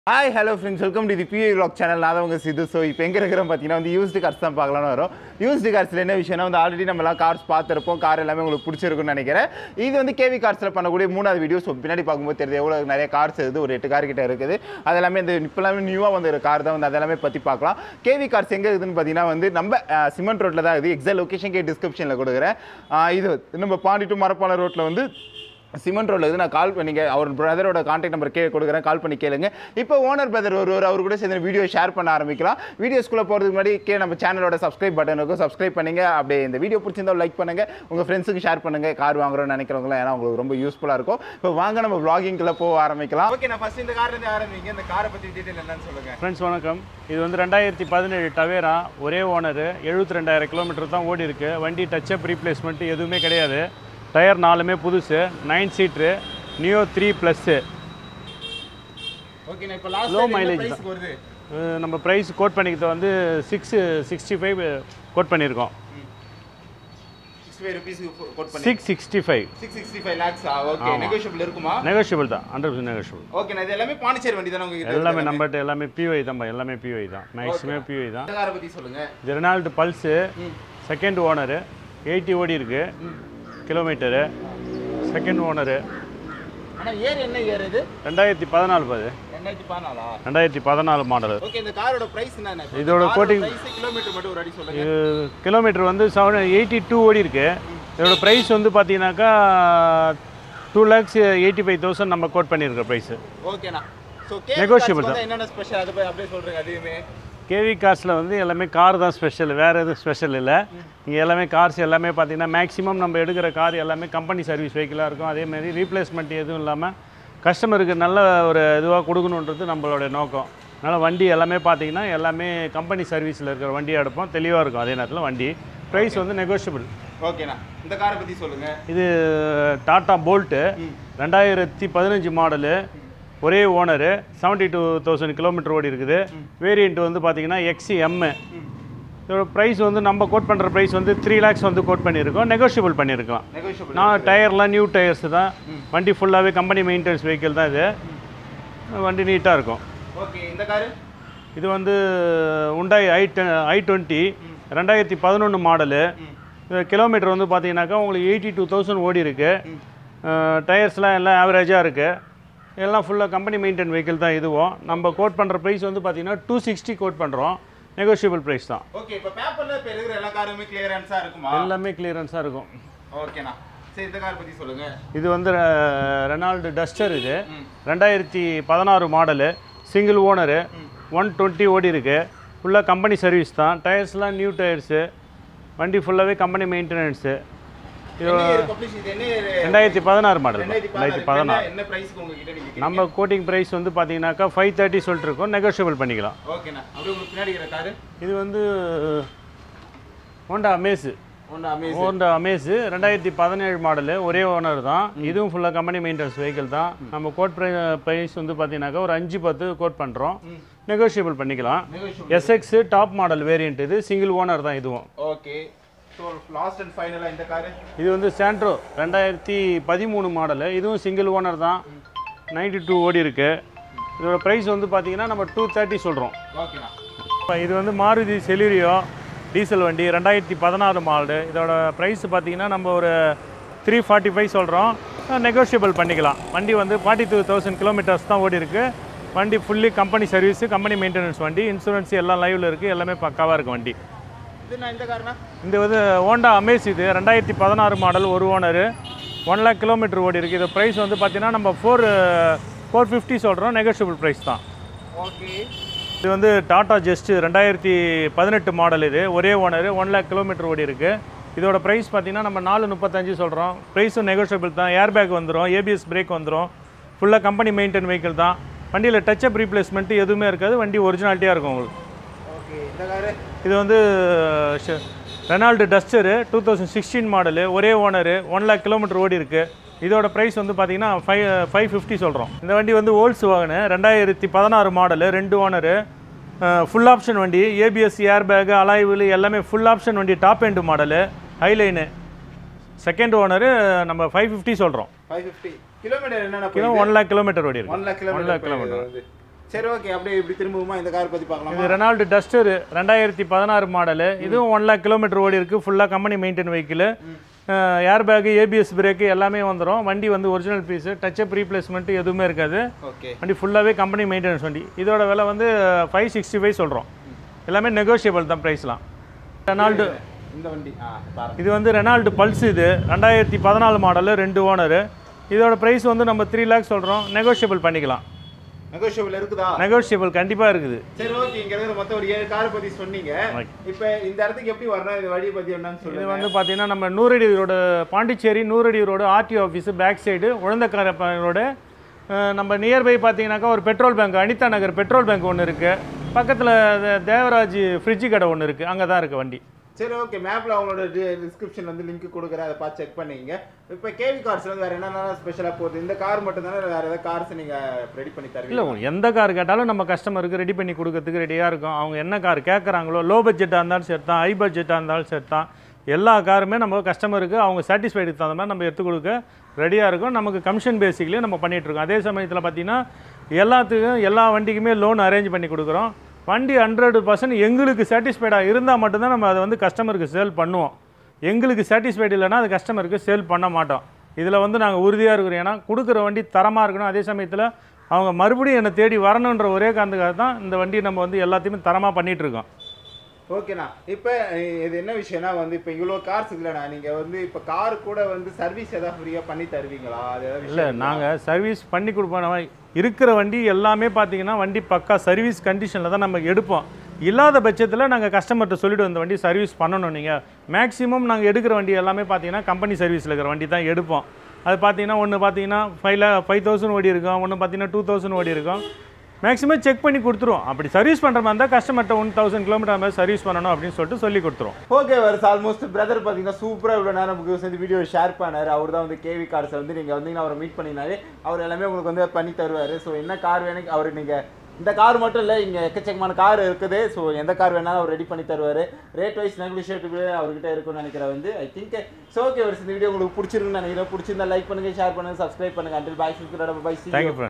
Hi hello friends welcome to the BA vlog channel நான் தான் உங்கள் சிது ஸோ இப்போ எங்கே இருக்கிறோம் பார்த்தீங்கன்னா வந்து யூஸ்டு கார்ஸ் தான் பார்க்கலாம்னு வரும் யூஸ்டு கார்ஸில் என்ன விஷயம்னா வந்து ஆல்ரெடி நம்மலாம் கார்ஸ் பார்த்துருப்போம் கார் எல்லாமே உங்களுக்கு பிடிச்சிருக்குன்னு நினைக்கிறேன் இது வந்து கேவி கார்ஸில் பண்ணக்கூடிய மூணாவது வீடியோ ஸோ பின்னாடி பார்க்கும்போது தெரியுது எவ்வளோ நிறைய கார்ஸ் இருக்குது ஒரு எட்டு கார் கிட்ட இருக்குது அது எல்லாமே இந்த இப்போ எல்லாமே நியூவாக வந்து கார் தான் வந்து அதெல்லாமே பற்றி பார்க்கலாம் கேவி கார்ஸ் எங்கே இருக்குதுன்னு பார்த்தீங்கன்னா வந்து நம்ம சிமெண்ட் ரோட்டில் தான் இருக்குது எக்ஸாக்ட் லொக்கேஷன் கே டிஸ்கிரிப்ஷனில் கொடுக்குறேன் ஆஹ் இது நம்ம பாண்டி டு மரப்பாலம் ரோட்டில் வந்து சிமெண்ட் ரோட்ல இருந்து நான் கால் பண்ணிங்க அவர் பிரதரோட கான்டாக்ட் நம்பர் கே கொடுக்குறேன் கால் பண்ணி கேளுங்க இப்போ ஓனர் பிரதர் ஒருவர் அவர் கூட சேர்ந்து வீடியோ ஷேர் பண்ண ஆரம்பிக்கலாம் வீடியோஸ்குள்ளே போகிறதுக்கு முன்னாடி கே நம்ம சேனலோட சப்ஸ்கிரைப் பட்டன் இருக்கும் சப்ஸ்கிரைப் பண்ணுங்க அப்படியே இந்த வீடியோ பிடிச்சிருந்தா லைக் பண்ணுங்க உங்கள் ஃப்ரெண்ட்ஸுக்கு ஷேர் பண்ணுங்க கார் வாங்குறோம்னு நினைக்கிறவங்களாம் ஏன்னா உங்களுக்கு ரொம்ப யூஸ்ஃபுல்லாக இருக்கும் இப்போ வாங்க நம்ம vlogging-குள்ள போக ஆரம்பிக்கலாம் ஓகே நான் ஃபர்ஸ்ட் இந்த கார்ல இருந்து ஆரம்பிங்க இந்த காரை பற்றி டீட்டெயில் என்னன்னு சொல்லுங்க ஃப்ரெண்ட்ஸ் வணக்கம் இது வந்து ரெண்டாயிரத்தி பதினேழு டவேரா ஒரே ஓனர் எழுபத்தி ரெண்டாயிரம் கிலோமீட்டர் தான் ஓடி இருக்கு வண்டி டச்சப் ரீப்ளேஸ்மெண்ட் எதுவுமே கிடையாது டயர் நாலுமே புதுசு nine seater Neo three plus okay நான் இப்போ last Low low mileage mileage வருது நம்ம ப்ரைஸ் கோட் பண்ணிக்கிறது வந்து சிக்ஸ் சிக்ஸ்டி ஃபைவ் கோட் பண்ணியிருக்கோம் சிக்ஸ்டி ஃபைவ் ருபீஸ்க்கு கோட் பண்ணி six sixty five six sixty five லேக்ஸா ஓகே நெகோஷியபிள் இருக்குமா நெகோஷியபிள் தான் ஹண்ட்ரட் பர்சன்ட் நெகோஷியபிள் ஓகே நான் இது எல்லாமே பாண்டிச்சேரி வண்டி தானே உங்ககிட்ட எல்லாமே நம்மகிட்ட எல்லாமே பிஒஐ தான் எல்லாமே பிஒஐ தான் மேக்ஸிமம் பிஒஐ தான் இந்த காரை பற்றி சொல்லுங்க இது Renault Pulse second owner eighty ஓடி இருக்கு கிலோமீட்டரு செகண்ட் ஓனரு ஆனால் ஏர் என்ன ஏர் இது ரெண்டாயிரத்தி பதினாலு பாது ரெண்டாயிரத்தி பதினாலா ரெண்டாயிரத்தி பதினாலு மாடல் ஓகே இந்த காரோட பிரைஸ் என்ன இதோட coating- பிரைஸ் கிலோமீட்டர் மட்டும் ஒரு அடி சொல்லுங்க இது கிலோமீட்டர் வந்து செவன் எயிட்டி டூ ஓடி இருக்கு இதோட ப்ரைஸ் வந்து பார்த்தீங்கன்னாக்கா two lakhs eighty five thousand நம்ம கோட் பண்ணியிருக்க ப்ரைஸு ஓகேண்ணா ஸோ Negotiable கேபிள் என்னென்ன ஸ்பெஷல் அதை போய் அப்படியே சொல்றீங்க அதுவுமே கேவி கார்ஸில் வந்து எல்லாமே கார் தான் ஸ்பெஷல் வேறு எதுவும் ஸ்பெஷல் இல்லை இங்கே எல்லாமே கார்ஸ் எல்லாமே பார்த்தீங்கன்னா மேக்ஸிமம் நம்ம எடுக்கிற கார் எல்லாமே கம்பெனி சர்வீஸ் வெஹிக்கிளாக இருக்கும் அதேமாதிரி ரீப்ளேஸ்மெண்ட் எதுவும் இல்லாமல் கஸ்டமருக்கு நல்ல ஒரு இதுவாக கொடுக்கணுன்றது நம்மளோட நோக்கம் அதனால் வண்டி எல்லாமே பார்த்தீங்கன்னா எல்லாமே கம்பெனி சர்வீஸில் இருக்கிற வண்டியாக எடுப்போம் தெளிவாக இருக்கும் அதே நேரத்தில் வண்டி ப்ரைஸ் வந்து நெகோஷியபிள் ஓகேண்ணா இந்த காரை பற்றி சொல்லுங்க இது டாட்டா போல்ட்டு ரெண்டாயிரத்தி பதினஞ்சு மாடலு ஒரே owner seventy two thousand kilometre ஓடி இருக்குது வேரியண்ட் வந்து பார்த்தீங்கன்னா எக்ஸி எம்மு இதோட ப்ரைஸ் வந்து நம்ம கோட் பண்ணுற ப்ரைஸ் வந்து த்ரீ லேக்ஸ் வந்து கோட் பண்ணியிருக்கோம் நெகோஷியபிள் பண்ணியிருக்கலாம் நெகோஷியபிள் நான் டயர்லாம் நியூ டயர்ஸ் தான் வண்டி ஃபுல்லாகவே கம்பெனி மெயின்டெனன்ஸ் வெஹிக்கிள் தான் இது வண்டி நீட்டாக இருக்கும் ஓகே இந்த காரு இது வந்து உண்டாய் ஐ ஐ டுவெண்ட்டி ரெண்டாயிரத்தி பதினொன்று மாடலு கிலோமீட்டர் வந்து பார்த்தீங்கன்னாக்கா உங்களுக்கு எயிட்டி டூ தௌசண்ட் ஓடி இருக்கு டயர்ஸ்லாம் எல்லாம் ஆவரேஜாக இருக்குது எல்லாம் ஃபுல்லாக கம்பெனி மெயின்டைன் வெஹிக்கிள் தான் இதுவும் நம்ம கோட் பண்ணுற ப்ரைஸ் வந்து பார்த்தீங்கன்னா டூ சிக்ஸ்டி கோட் பண்ணுறோம் நெகோஷியபிள் ப்ரைஸ் தான் ஓகே இப்போ பேப்பர்ல இப்போ இருக்கிற எல்லா காருமே கிளியரன்ஸா இருக்குமா எல்லாமே கிளியரன்ஸாக இருக்கும் ஓகேண்ணா சரி இந்த கார் பற்றி சொல்லுங்க இது வந்து ரெ- ரெனால்டு டஸ்டர் இது ரெண்டாயிரத்தி பதினாறு model single owner one twenty ஓடி இருக்கு ஃபுல்லாக கம்பெனி சர்வீஸ் தான் டயர்ஸ்லாம் நியூ டயர்ஸு வண்டி ஃபுல்லாகவே கம்பெனி மெயின்டெனன்ஸு இது என்ன year publish இது என்ன year? ரெண்டாயிரத்தி பதினாறு மாடல் ரெண்டாயிரத்தி ரெண்டாயிரத்தி பதினாறு. பதினாறு என்ன பிரைஸ்க்கு உங்ககிட்ட நீங்க நம்ம கோட்டிங் ப்ரைஸ் வந்து பார்த்தீங்கன்னாக்கா ஃபைவ் தேர்ட்டி சொல்லிட்டு இருக்கோம் நெகோஷியபிள் பண்ணிக்கலாம் ஓகேண்ணா அப்படியே உங்களுக்கு பின்னாடி இருக்கிற காரு இது வந்து ஹோண்டா அமேஸு ஒன்று அமேஸ் ஹோண்டா அமேஸு ரெண்டாயிரத்தி பதினேழு மாடலு ஒரே ஓனர் தான் இதுவும் ஃபுல்லாக கம்பெனி மெயின்டெனன்ஸ் வெஹிக்கிள் தான் நம்ம கோட் ப்ரைஸ் வந்து பார்த்தீங்கன்னாக்கா ஒரு அஞ்சு பத்து கோட் பண்ணுறோம் நெகோஷியபிள் பண்ணிக்கலாம் negotiable SX top model variant இது சிங்கிள் ஓனர் தான் இதுவும் ஓகே ஸோ லாஸ்ட் அண்ட் ஃபைனலாக இந்த காரு இது வந்து சாண்ட்ரோ ரெண்டாயிரத்தி பதிமூணு மாடலு இதுவும் சிங்கிள் ஓனர் தான் நைன்டி டூ ஓடி இருக்கு இதோட ப்ரைஸ் வந்து பார்த்தீங்கன்னா நம்ம டூ தேர்ட்டி சொல்கிறோம் ஓகேண்ணா இப்போ இது வந்து மாருதி செலூரியோ டீசல் வண்டி ரெண்டாயிரத்தி பதினாறு மாடலு இதோட ப்ரைஸ் பார்த்தீங்கன்னா நம்ம ஒரு த்ரீ ஃபார்ட்டி ஃபைவ் சொல்கிறோம் நெகோஷியபிள் பண்ணிக்கலாம் வண்டி வந்து ஃபார்ட்டி டூ தௌசண்ட் கிலோமீட்டர்ஸ் தான் ஓடி இருக்கு வண்டி fully company service company maintenance வண்டி இன்சூரன்ஸ் எல்லாம் லைவில் இருக்குது எல்லாமே பக்காவாக இருக்குது வண்டி இது நான் இந்த காருண்ணா இந்த வந்து ஹோண்டா அமேஸ் இது ரெண்டாயிரத்தி பதினாறு மாடல் ஒரு ஓனர் ஒன் லேக் கிலோமீட்டர் ஓடி இருக்குது இது ப்ரைஸ் வந்து பார்த்தீங்கன்னா நம்ம ஃபோர் ஃபோர் ஃபிஃப்டி சொல்கிறோம் நெகோஷியபிள் ப்ரைஸ் தான் ஓகே இது வந்து டாடா ஜெஸ்ட் ரெண்டாயிரத்தி பதினெட்டு மாடல் இது ஒரே ஓனர் ஒன் லேக் கிலோமீட்டர் ஓடி இருக்கு இதோட ப்ரைஸ் பார்த்தீங்கன்னா நம்ம நாலு முப்பத்தஞ்சு சொல்கிறோம் ப்ரைஸும் நெகோஷியபிள் தான் ஏர் பேக் வந்துடும் ஏபிஎஸ் பிரேக் வந்துடும் ஃபுல்லாக கம்பெனி மெயின்டைன் வெஹிக்கிள் தான் வண்டியில் டச்சப் ரீப்ளேஸ்மெண்ட் எதுவுமே இருக்காது வண்டி ஒரிஜினாலிட்டியாக இருக்கும் உங்களுக்கு ஓகே இந்த காரு இது வந்து Renault Duster two thousand sixteen model ஒரே ஓனரு ஒன் லேக் கிலோமீட்டர் ஓடி இருக்கு இதோட ப்ரைஸ் வந்து பார்த்தீங்கன்னா ஃபைவ் ஃபைவ் ஃபிஃப்டி சொல்கிறோம் இந்த வண்டி வந்து ஓல்ஸ் வாகனு ரெண்டாயிரத்தி பதினாறு மாடலு ரெண்டு ஓனரு ஃபுல் ஆப்ஷன் வண்டி ஏபிஎஸ் ஏர் பேக் அலாய்வில் எல்லாமே ஃபுல் ஆப்ஷன் வண்டி top end model highline second owner நம்ம ஃபைவ் ஃபிஃப்டி சொல்கிறோம் ஃபைவ் ஃபிஃப்டி கிலோமீட்டர் என்னென்ன கிலோ ஒன் லேக் கிலோமீட்டர் ஓடி இருக்கு one lakh one lakh kilometre kilometre சரி ஓகே அப்படியே இப்படி திரும்பவுமா இந்த கார் பற்றி பார்க்கலாம் இது ரெனால்டு டஸ்டர் ரெண்டாயிரத்தி பதினாறு மாடலு இதுவும் ஒன் லேக் கிலோமீட்டர் ஓடி இருக்கு ஃபுல்லாக company maintain vehicle airbag ABS brake எல்லாமே வந்துடும் வண்டி வந்து ஒரிஜினல் பீஸு டச்சப் ரீப்ளேஸ்மெண்ட் எதுவுமே இருக்காது ஓகே வண்டி ஃபுல்லாகவே கம்பெனி மெயின்டெனன்ஸ் வண்டி இதோட விலை வந்து ஃபைவ் சிக்ஸ்டி ஃபைவ் சொல்கிறோம் எல்லாமே நெகோஷியபிள் தான் ப்ரைஸ்லாம் ரெனால்டு இந்த வண்டி ஆ பாருங்க இது வந்து ரெனால்டு பல்ஸ் இது ரெண்டாயிரத்தி பதினாலு மாடலு ரெண்டு ஓனரு இதோட ப்ரைஸ் வந்து நம்ம த்ரீ லேக்ஸ் சொல்கிறோம் நெகோஷியபிள் பண்ணிக்கலாம் நெகோஷியபிள் இருக்குதா நெகோஷியபிள் கண்டிப்பாக இருக்குது சரி ஓகே இங்க இருக்கிற மொத்தம் ஒரு ஏழு கார் பத்தி சொன்னீங்க இப்போ இந்த இடத்துக்கு எப்படி வரணும் இந்த வழியை பத்தி என்னன்னு இது சொல்லுங்க வந்து பார்த்தீங்கன்னா நம்ம நூறடி ரோடு பாண்டிச்சேரி நூறடி road RTO office back side Uzhandhakarai road நம்ம நியர்பை பார்த்தீங்கன்னாக்கா ஒரு petrol bunk Anitha Nagar petrol bunk ஒன்று இருக்குது பக்கத்தில் தேவராஜ் ஃப்ரிட்ஜு கடை ஒன்று இருக்குது அங்கே தான் இருக்குது வண்டி சரி ஓகே மேப்ல அவங்களோட டிஸ்கிரிப்ஷன் வந்து லிங்க் கொடுக்குறேன் அதை பார்த்து செக் பண்ணிங்க இப்போ கேவி கார்ஸ் வந்து வேற என்னென்ன ஸ்பெஷலாக போகுது இந்த கார் மட்டும் தானே வேற ஏதாவது கார்ஸ் நீங்க ரெடி பண்ணி இல்லை தருவீங்க உங்களுக்கு எந்த கார் கேட்டாலும் நம்ம கஸ்டமருக்கு ரெடி பண்ணி கொடுக்கறதுக்கு ரெடியாக இருக்கும் அவங்க என்ன கார் கேட்குறாங்களோ லோ பட்ஜெட்டாக இருந்தாலும் சரி தான் ஹை பட்ஜெட்டாக இருந்தாலும் சரி தான் எல்லா காருமே நம்ம கஸ்டமருக்கு அவங்க சாட்டிஸ்ஃபைடுக்கு தகுந்த மாதிரி நம்ம எடுத்து கொடுக்க ரெடியாக இருக்கும் நமக்கு கமிஷன் பேசிக்லேயே நம்ம பண்ணிட்டு இருக்கோம் அதே சமயத்தில் பார்த்தீங்கன்னா எல்லாத்துக்கும் எல்லா வண்டிக்குமே லோன் அரேஞ்ச் பண்ணி கொடுக்குறோம் வண்டி ஹண்ட்ரட் பர்சன்ட் எங்களுக்கு சாட்டிஸ்ஃபைடாக இருந்தால் மட்டும்தான் நம்ம அதை வந்து கஸ்டமருக்கு சேல் பண்ணுவோம் எங்களுக்கு சாட்டிஸ்ஃபைடு இல்லைன்னா அது கஸ்டமருக்கு சேல் பண்ண மாட்டோம் இதில் வந்து நாங்கள் உறுதியாக இருக்கிறோம் ஏன்னா கொடுக்குற வண்டி தரமாக இருக்கணும் அதே சமயத்தில் அவங்க மறுபடியும் என்னை தேடி வரணுன்ற ஒரே காரணத்துக்காக தான் இந்த வண்டி நம்ம வந்து எல்லாத்தையுமே தரமாக பண்ணிட்டு இருக்கோம் ஓகேண்ணா இப்போ இது என்ன விஷயம்னா வந்து இப்போ இவ்வளோ கார்ஸ் இல்லைண்ணா நீங்கள் வந்து இப்போ கார் கூட வந்து சர்வீஸ் ஏதாவது ஃப்ரீயாக பண்ணி தருவீங்களா அது ஏதாவது இல்லை விஷயம் நாங்கள் சர்வீஸ் பண்ணி கொடுப்போம் நம்ம இருக்கிற வண்டி எல்லாமே பார்த்தீங்கன்னா வண்டி பக்கா சர்வீஸ் கண்டிஷனில் தான் நம்ம எடுப்போம் இல்லாத பட்சத்தில் நாங்கள் கஸ்டமர்கிட்ட சொல்லிட்டு வந்த வண்டி சர்வீஸ் பண்ணணும் நீங்கள் மேக்ஸிமம் நாங்கள் எடுக்கிற வண்டி எல்லாமே பார்த்தீங்கன்னா கம்பெனி சர்வீஸில் இருக்கிற வண்டி தான் எடுப்போம் அது பார்த்தீங்கன்னா ஒன்று பார்த்தீங்கன்னா ஃபைவ் ஃபைவ் தௌசண்ட் ஓடி இருக்கும் ஒன்று பார்த்தீங்கன்னா டூ தௌசண்ட் ஓடி இருக்கும் மேக்ஸிமம் செக் பண்ணி கொடுத்துருவோம் அப்படி சர்வீஸ் பண்ணுற மாதிரி இருந்தால் கஸ்டமர்கிட்ட ஒன் தௌசண்ட் கிலோமீட்டர் மாதிரி சர்வீஸ் பண்ணணும் அப்படின்னு சொல்லிட்டு சொல்லி கொடுத்துருவோம் ஓகே வருது ஆல்மோஸ்ட் பிரதர் பார்த்தீங்கன்னா சூப்பராக இவ்வளோ நேரம் உங்களுக்கு வந்து வீடியோ ஷேர் பண்ணார் அவர் தான் வந்து கேவி கார்ஸ் வந்து நீங்கள் வந்தீங்கன்னா அவரை மீட் பண்ணினாரு அவர் எல்லாமே உங்களுக்கு வந்து பண்ணி தருவார் ஸோ என்ன கார் வேணும் அவர் நீங்கள் இந்த கார் மட்டும் இல்லை இங்கே எக்கச்சக்கமான கார் இருக்குது ஸோ எந்த கார் வேணாலும் அவர் ரெடி பண்ணி தருவார் ரேட் வைஸ் நெகோஷியேட்டிவ் அவர்கிட்ட இருக்கும்னு நினைக்கிறேன் வந்து ஐ திங்க் ஸோ ஓகே வருஷம் இந்த வீடியோ உங்களுக்கு பிடிச்சிருக்குன்னு நினைக்கிறேன் பிடிச்சிருந்தா லைக் பண்ணுங்கள் ஷேர் பண்ணுங்கள் சப்ஸ்கிரைப் பண்ணுங்கள் அண்டில் பாய் பை தேங்க்யூ